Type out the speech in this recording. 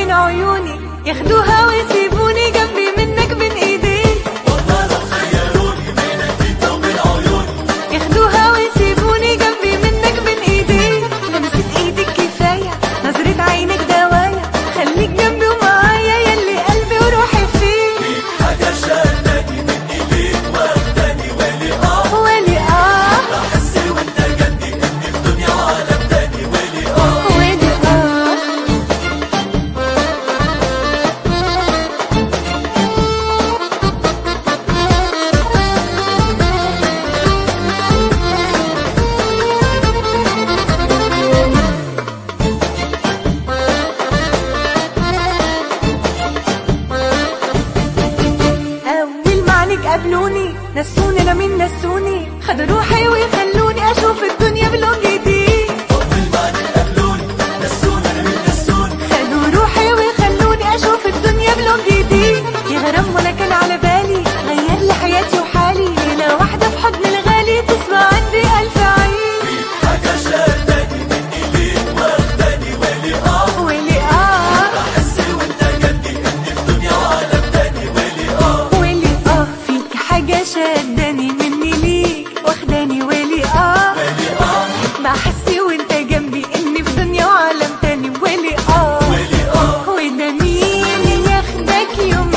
من عيوني ياخدوها ويسيبوني جنبي منك بين ايديك والله لو خيروني بينك انت وبين عيوني ياخدوها ويسيبوني جنبي منك بين ايديك لمسة ايدك كفاية نظرة عينك دوايا خليك جنبي ومعايا يلي قلبي وروحي فيك فيك حاجة شداني مني ليك واخداني ولي اه ولي اه بحس وانت جنبي اني في دنيا وعالم تاني ولي اه ولي اه أول ما عنك قابلوني نسوني أنا مين نسوني خدوا روحي ويخلوني أشوف الدنيا بلون جديد أول ما نقابلوني نسوني أنا من نسوني خدوا روحي ويخلوني أشوف الدنيا بلون جديد يا غرام ولا كان على بالي غير لي حياتي وحالي ليلة واحدة في حضن الغالي تسمع عندي ألف عيد فيك حاجة شداني مني ليك واخداني ولي اه ولي آه بحس وانت جنبي اني في دنيا وعالم تاني ولي اه ولي آه فيك حاجة شداني مني ليك واخداني ولي آه ولي اه بحس وانت جنبي اني في دنيا وعالم تاني ولي اه ولي اه وده مين ياخدك يوم